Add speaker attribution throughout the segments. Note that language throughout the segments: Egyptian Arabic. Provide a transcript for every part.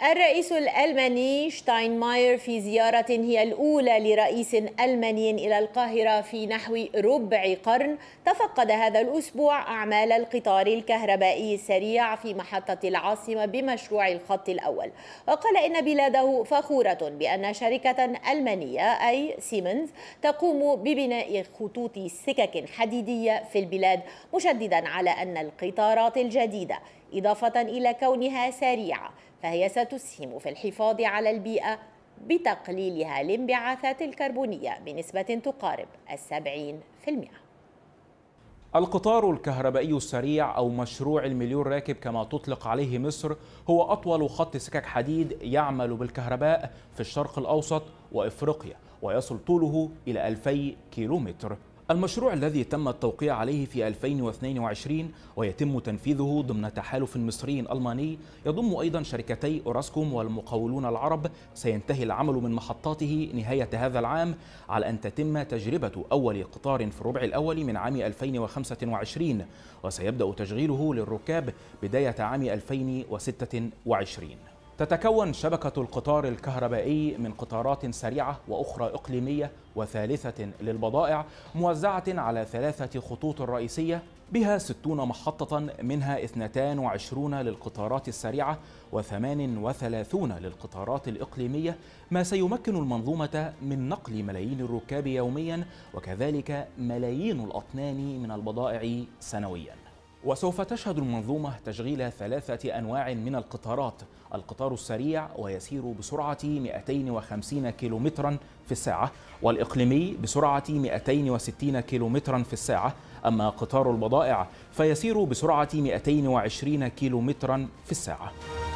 Speaker 1: الرئيس الألماني شتاينماير في زيارة هي الأولى لرئيس ألماني إلى القاهرة في نحو ربع قرن تفقد هذا الأسبوع أعمال القطار الكهربائي السريع في محطة العاصمة بمشروع الخط الأول وقال إن بلاده فخورة بأن شركة ألمانية أي سيمنز تقوم ببناء خطوط سكك حديدية في البلاد مشددا على أن القطارات الجديدة إضافة إلى كونها سريعة فهي ستسهم في الحفاظ على البيئة بتقليلها الانبعاثات الكربونية بنسبة تقارب السبعين في المئة
Speaker 2: القطار الكهربائي السريع أو مشروع المليون راكب كما تطلق عليه مصر هو أطول خط سكك حديد يعمل بالكهرباء في الشرق الأوسط وإفريقيا ويصل طوله إلى 2000 كيلومتر المشروع الذي تم التوقيع عليه في 2022 ويتم تنفيذه ضمن تحالف مصري ألماني يضم أيضا شركتي أوراسكوم والمقاولون العرب سينتهي العمل من محطاته نهاية هذا العام على أن تتم تجربة أول قطار في الربع الأول من عام 2025 وسيبدأ تشغيله للركاب بداية عام 2026 تتكون شبكة القطار الكهربائي من قطارات سريعة وأخرى إقليمية وثالثة للبضائع موزعة على ثلاثة خطوط رئيسية بها 60 محطة منها 22 للقطارات السريعة و38 للقطارات الإقليمية ما سيمكن المنظومة من نقل ملايين الركاب يوميا وكذلك ملايين الأطنان من البضائع سنويا وسوف تشهد المنظومة تشغيل ثلاثة أنواع من القطارات القطار السريع ويسير بسرعة 250 كيلومترا في الساعة والإقليمي بسرعة 260 كيلومترا في الساعة أما قطار البضائع فيسير بسرعة 220 كيلومترا في الساعة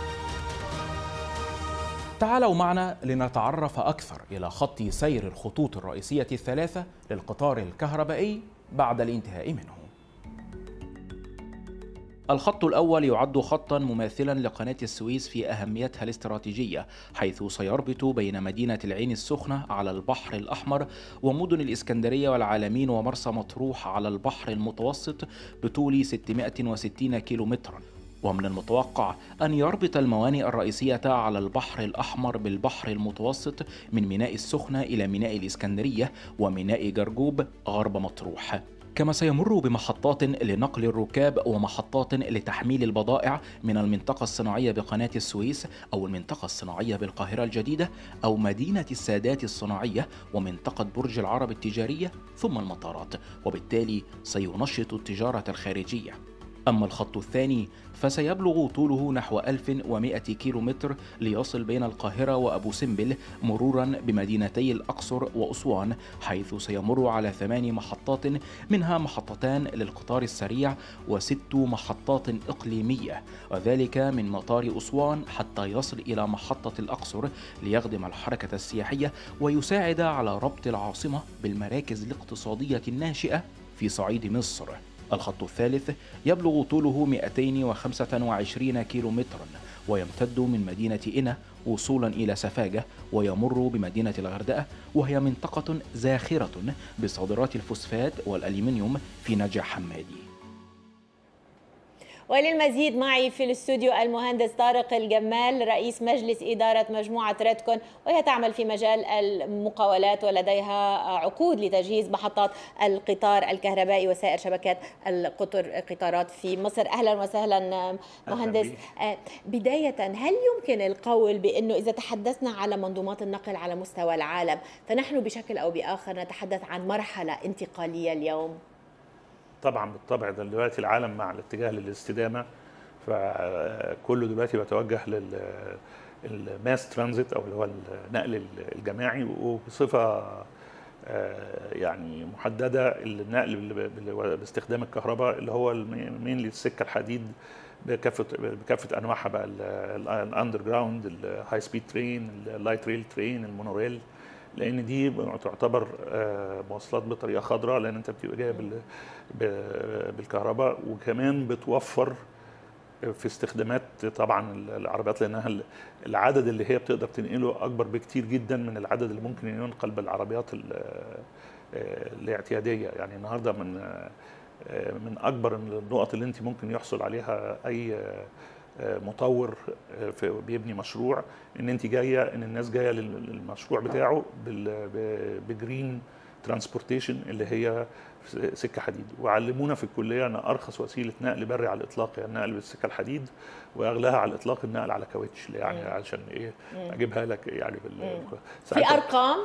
Speaker 2: تعالوا معنا لنتعرف أكثر إلى خط سير الخطوط الرئيسية الثلاثة للقطار الكهربائي بعد الانتهاء منه الخط الأول يعد خطا مماثلا لقناة السويس في أهميتها الاستراتيجية حيث سيربط بين مدينة العين السخنة على البحر الأحمر ومدن الإسكندرية والعالمين ومرسى مطروح على البحر المتوسط بطول 660 كيلومترا ومن المتوقع أن يربط الموانئ الرئيسية على البحر الأحمر بالبحر المتوسط من ميناء السخنة إلى ميناء الإسكندرية وميناء جرجوب غرب مطروح كما سيمر بمحطات لنقل الركاب ومحطات لتحميل البضائع من المنطقة الصناعية بقناة السويس أو المنطقة الصناعية بالقاهرة الجديدة أو مدينة السادات الصناعية ومنطقة برج العرب التجارية ثم المطارات وبالتالي سينشط التجارة الخارجية أما الخط الثاني فسيبلغ طوله نحو 1100 كيلومتر ليصل بين القاهرة وأبو سمبل مرورا بمدينتي الأقصر وأسوان حيث سيمر على ثمان محطات منها محطتان للقطار السريع وست محطات إقليمية وذلك من مطار أسوان حتى يصل إلى محطة الأقصر ليخدم الحركة السياحية ويساعد على ربط العاصمة بالمراكز الاقتصادية الناشئة في صعيد مصر الخط الثالث يبلغ طوله 225 كيلومترا ويمتد من مدينة إنا وصولا إلى سفاجة ويمر بمدينة الغردقة وهي منطقة زاخرة بصادرات الفوسفات والألمنيوم في نجع حمادي
Speaker 1: وللمزيد معي في الاستوديو المهندس طارق الجمال رئيس مجلس إدارة مجموعة ريدكون وهي تعمل في مجال المقاولات ولديها عقود لتجهيز محطات القطار الكهربائي وسائر شبكات القطر قطارات في مصر أهلا وسهلا مهندس أهلا بداية هل يمكن القول بأنه إذا تحدثنا على منظومات النقل على مستوى العالم فنحن بشكل أو بآخر نتحدث عن مرحلة انتقالية اليوم؟
Speaker 3: طبعا بالطبع ده دلوقتي العالم مع الاتجاه للاستدامه فكله دلوقتي بيتوجه للماس ترانزيت او اللي هو النقل الجماعي وبصفه يعني محدده النقل باستخدام الكهرباء اللي هو مين السكه الحديد بكافه بكافه انواعها بقى الاندر جراوند الهاي سبيد ترين اللايت ريل ترين المونوريل لان دي تعتبر مواصلات بطريقه خضراء لان انت بتبقى جايه بالكهرباء وكمان بتوفر في استخدامات طبعا العربيات لانها العدد اللي هي بتقدر تنقله اكبر بكتير جدا من العدد اللي ممكن ينقل بالعربيات الاعتياديه يعني النهارده من من اكبر النقط اللي انت ممكن يحصل عليها اي آه، مطور آه، في- بيبني مشروع ان انت جايه ان الناس جايه لل- للمشروع بتاعه بال- ب- بجرين ترانسبورتيشن اللي هي سكه حديد وعلمونا في الكليه ان ارخص وسيله نقل بري على الاطلاق هي النقل بالسكه الحديد واغلاها على الاطلاق النقل على كاوتش يعني علشان ايه اجيبها لك يعني بال
Speaker 1: في ارقام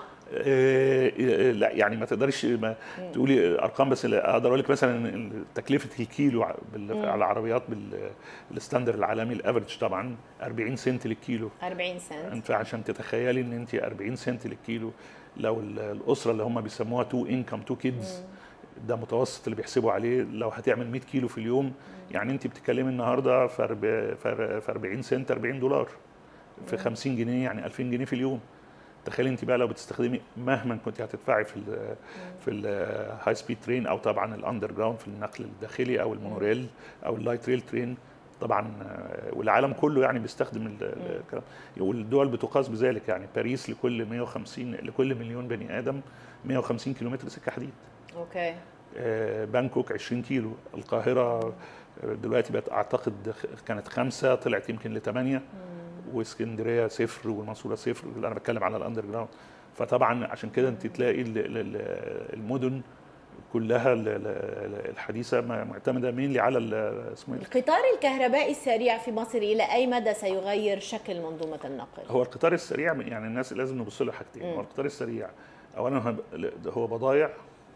Speaker 3: آه، آه، لا يعني ما تقدرش ما تقولي ارقام بس لا، اقدر اقول لك مثلا إن تكلفه الكيلو ع- بال- على العربيات بالستاندر العالمي الافرج طبعا 40 سنت للكيلو
Speaker 1: 40 سنت
Speaker 3: فعشان تتخيلي ان انت 40 سنت للكيلو لو ال- الاسره اللي هم بيسموها تو انكم تو كيدز ده متوسط اللي بيحسبوا عليه لو هتعمل 100 كيلو في اليوم يعني انت بتتكلمي النهارده في أرب- في 40 سنت 40 دولار في 50 جنيه يعني 2000 جنيه في اليوم تخيلي انت بقى لو بتستخدمي مهما كنت هتدفعي في ال في الهاي سبيد ترين او طبعا الاندر جراوند في النقل الداخلي او المونوريل او اللايت ريل ترين طبعا آه، والعالم كله يعني بيستخدم ال- ال- الكلام والدول بتقاس بذلك يعني باريس لكل 150 لكل مليون بني ادم 150 كيلومتر سكه حديد
Speaker 1: اوكي
Speaker 3: آه، بانكوك 20 كيلو القاهرة آه، دلوقتي بقت أعتقد خ- كانت خمسة طلعت يمكن لثمانية واسكندرية صفر والمنصورة صفر أنا بتكلم على الأندر جراوند فطبعا عشان كده أنت تلاقي ال- ال- ال- المدن كلها ال- ال- الحديثة م- معتمدة مين على ال- اسمه إيه؟
Speaker 1: القطار الكهربائي السريع في مصر الى اي مدى سيغير شكل منظومه النقل
Speaker 3: هو القطار السريع يعني الناس لازم نبص له حاجتين هو القطار السريع أولا هو- هو بضايع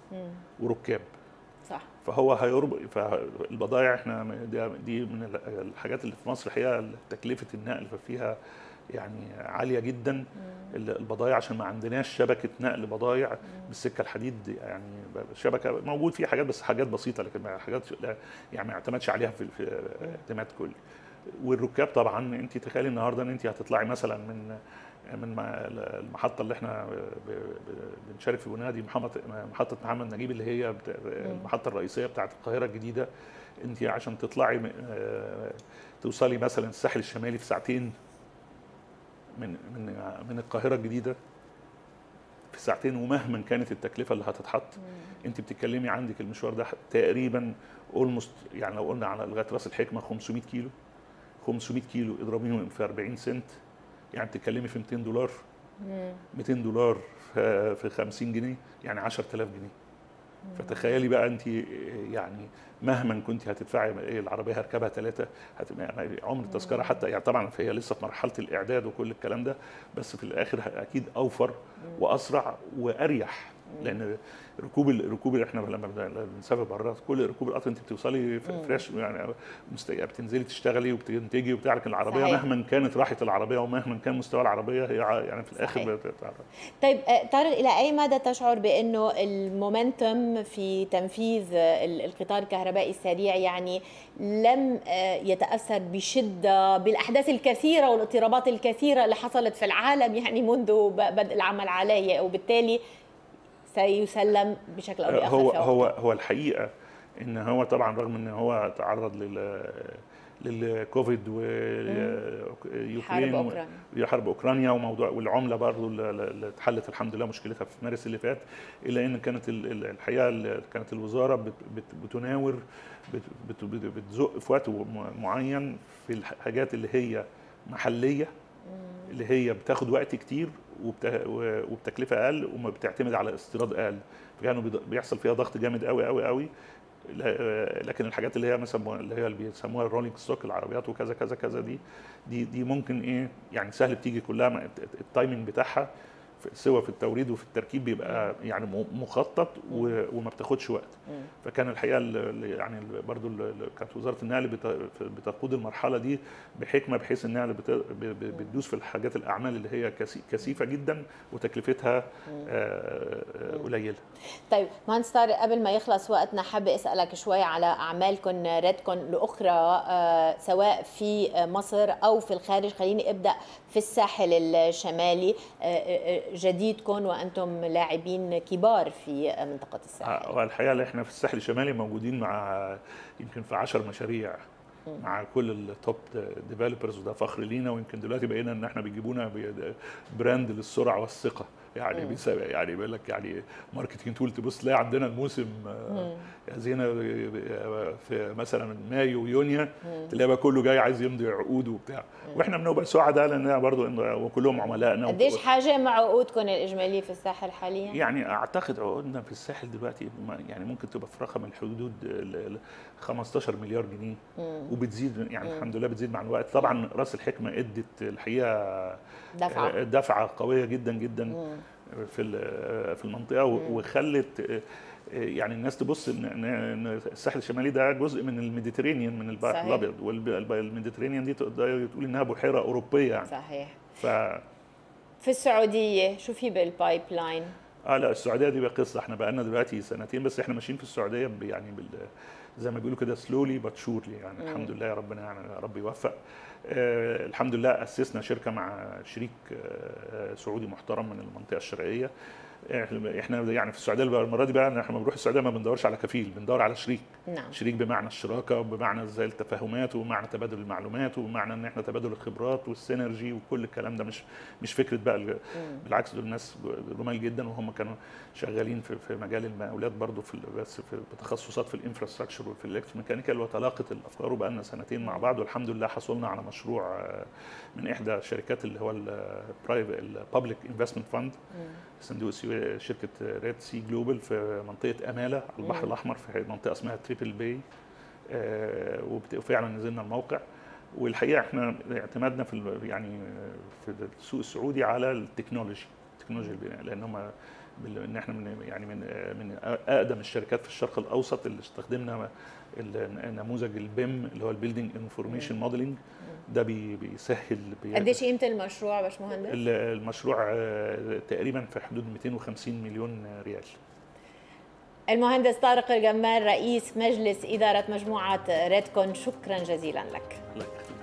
Speaker 3: وركاب
Speaker 1: صح
Speaker 3: فهو هيربط فالبضائع احنا دي, دي من الحاجات اللي في مصر هي تكلفه النقل فيها يعني عاليه جدا البضائع عشان ما عندناش شبكه نقل بضائع بالسكه الحديد يعني شبكه موجود فيها حاجات بس حاجات بسيطه لكن ما حاجات لا- يعني ما اعتمدش عليها في في اعتماد كلي والركاب طبعا انت تخيلي النهارده ان انت هتطلعي مثلا من من ما- المحطه اللي احنا ب- ب- بنشارك في بناها دي محطه محطه محمد نجيب اللي هي بتا- المحطه الرئيسيه بتاعت القاهره الجديده انت عشان تطلعي م- آه، توصلي مثلا الساحل الشمالي في ساعتين من من من القاهره الجديده في ساعتين ومهما كانت التكلفه اللي هتتحط انت بتتكلمي عندك المشوار ده تقريبا اولموست يعني لو قلنا على لغايه راس الحكمه 500 كيلو 500 كيلو اضربيهم في 40 سنت يعني بتتكلمي في 200 دولار 200 دولار في في 50 جنيه يعني 10000 جنيه فتخيلي بقى انت يعني مهما كنت هتدفعي ايه العربيه هركبها ثلاثه يعني عمر التذكره حتى يعني طبعا هي لسه في مرحله الاعداد وكل الكلام ده بس في الاخر اكيد اوفر واسرع واريح لان ركوب ال- ركوب احنا لما بن- بنسافر بره كل ركوب القطر انت بتوصلي ف- فريش يعني مست- بتنزلي تشتغلي وبتنتجي وبتاع لكن العربيه
Speaker 1: صحيح.
Speaker 3: مهما كانت راحه العربيه ومهما كان مستوى العربيه هي ع- يعني في الاخر
Speaker 1: صحيح.
Speaker 3: بت- بتعرف.
Speaker 1: طيب آه، طارق الى اي مدى تشعر بانه المومنتم في تنفيذ آه، ال- القطار الكهربائي السريع يعني لم آه، يتاثر بشده بالاحداث الكثيره والاضطرابات الكثيره اللي حصلت في العالم يعني منذ ب- بدء العمل عليه وبالتالي سيسلم بشكل او باخر
Speaker 3: هو
Speaker 1: في
Speaker 3: هو
Speaker 1: وقته.
Speaker 3: هو الحقيقه ان هو طبعا رغم ان هو تعرض لل للكوفيد ويوكرين
Speaker 1: حرب أوكرانيا.
Speaker 3: حرب اوكرانيا وموضوع والعمله برضه اللي اتحلت الحمد لله مشكلتها في مارس اللي فات الا ان كانت ال- ال- الحقيقه ال- كانت الوزاره بت- بت- بتناور بت- بت- بت- بتزق في وقت م- معين في الحاجات اللي هي محليه اللي هي بتاخد وقت كتير وبت... وبتكلفه اقل وما بتعتمد على استيراد اقل فكانوا بيض- بيحصل فيها ضغط جامد قوي قوي قوي ل- لكن الحاجات اللي هي مثلا اللي هي اللي بيسموها الرولينج ستوك العربيات وكذا كذا كذا دي دي دي ممكن ايه يعني سهل بتيجي كلها مع الت- التايمنج بتاعها في- سواء في التوريد وفي التركيب بيبقى يعني م- مخطط و- وما بتاخدش وقت فكان الحقيقه ال- ال- يعني ال- برضو ال- ال- كانت وزاره النقل بت- بتقود المرحله دي بحكمه بحيث انها بت- ب- ب- بتدوس في الحاجات الاعمال اللي هي كثي- كثيفه جدا وتكلفتها آه، آه، قليله
Speaker 1: طيب مهندس طارق قبل ما يخلص وقتنا حابة أسألك شوي على أعمالكم ريدكم الأخرى آه، سواء في مصر أو في الخارج خليني أبدأ في الساحل الشمالي آه، آه، جديدكم وأنتم لاعبين كبار في منطقة الساحل
Speaker 3: والحقيقه اللي احنا في الساحل الشمالي موجودين مع يمكن في 10 مشاريع مع كل التوب ديفلوبرز وده فخر لينا ويمكن دلوقتي بقينا ان احنا بيجيبونا بي- براند للسرعه والثقه يعني بيسا- يعني بيقول لك يعني ماركتنج تول تبص تلاقي عندنا الموسم آه، زينا في مثلا من مايو ويونيو تلاقي بقى كله جاي عايز يمضي عقود وبتاع واحنا بنبقى سعداء لان برضه إن- وكلهم عملائنا
Speaker 1: قديش حاجه مع عقودكم الاجماليه في الساحل حاليا؟
Speaker 3: يعني اعتقد عقودنا في الساحل دلوقتي ما- يعني ممكن تبقى في رقم الحدود ال- ال- 15 مليار جنيه وبتزيد يعني الحمد لله بتزيد مع الوقت طبعا راس الحكمه ادت الحقيقه
Speaker 1: دفعه
Speaker 3: دفعه قويه جدا جدا في ال- في المنطقه و- وخلت يعني الناس تبص ان إن- إن الساحل الشمالي ده جزء من الميديترينيان من البحر
Speaker 1: صحيح.
Speaker 3: الابيض والميديترينيان دي تقدر تقول انها بحيره اوروبيه يعني
Speaker 1: صحيح
Speaker 3: ف
Speaker 1: في السعوديه شو في بالبايب لاين؟
Speaker 3: اه لا السعوديه دي بقى قصه احنا بقى لنا دلوقتي سنتين بس احنا ماشيين في السعوديه ب- يعني بال زي ما بيقولوا كده سلولي بات شورلي يعني
Speaker 1: مم.
Speaker 3: الحمد لله يا ربنا يعني يا رب يوفق آه الحمد لله اسسنا شركه مع شريك آه سعودي محترم من المنطقه الشرقيه احنا إحنا يعني في السعوديه بقى المره دي بقى إن احنا لما بنروح السعوديه ما بندورش على كفيل بندور على شريك
Speaker 1: نعم
Speaker 3: شريك بمعنى الشراكه وبمعنى ازاي التفاهمات وبمعنى تبادل المعلومات وبمعنى ان احنا تبادل الخبرات والسينرجي وكل الكلام ده مش مش فكره بقى ال- بالعكس دول ناس جمال جدا وهم كانوا شغالين في في مجال المقاولات برضو في ال- بس في بتخصصات في الانفراستراكشر وفي الالكتروميكانيكال وتلاقت الافكار وبقى لنا سنتين مع بعض والحمد لله حصلنا على مشروع آه، من احدى الشركات اللي هو البرايفت البابليك انفستمنت فاند صندوق السيو- شركه ريد سي جلوبال في منطقه اماله على البحر
Speaker 1: مم.
Speaker 3: الاحمر في منطقه اسمها تريبل باي آه، وبت- وفعلا نزلنا الموقع والحقيقه احنا اعتمادنا في ال- يعني في السوق السعودي على التكنولوجي تكنولوجيا البناء لان هم بال- ان احنا من يعني من من اقدم الشركات في الشرق الاوسط اللي استخدمنا ال- نموذج البيم اللي هو البيلدينج انفورميشن موديلنج ده بي- بيسهل بي-
Speaker 1: قديش قيمه المشروع باشمهندس؟
Speaker 3: ال- المشروع آه، تقريبا في حدود 250 مليون ريال
Speaker 1: المهندس طارق الجمال رئيس مجلس اداره مجموعه ريدكون شكرا جزيلا لك
Speaker 3: الله يخليك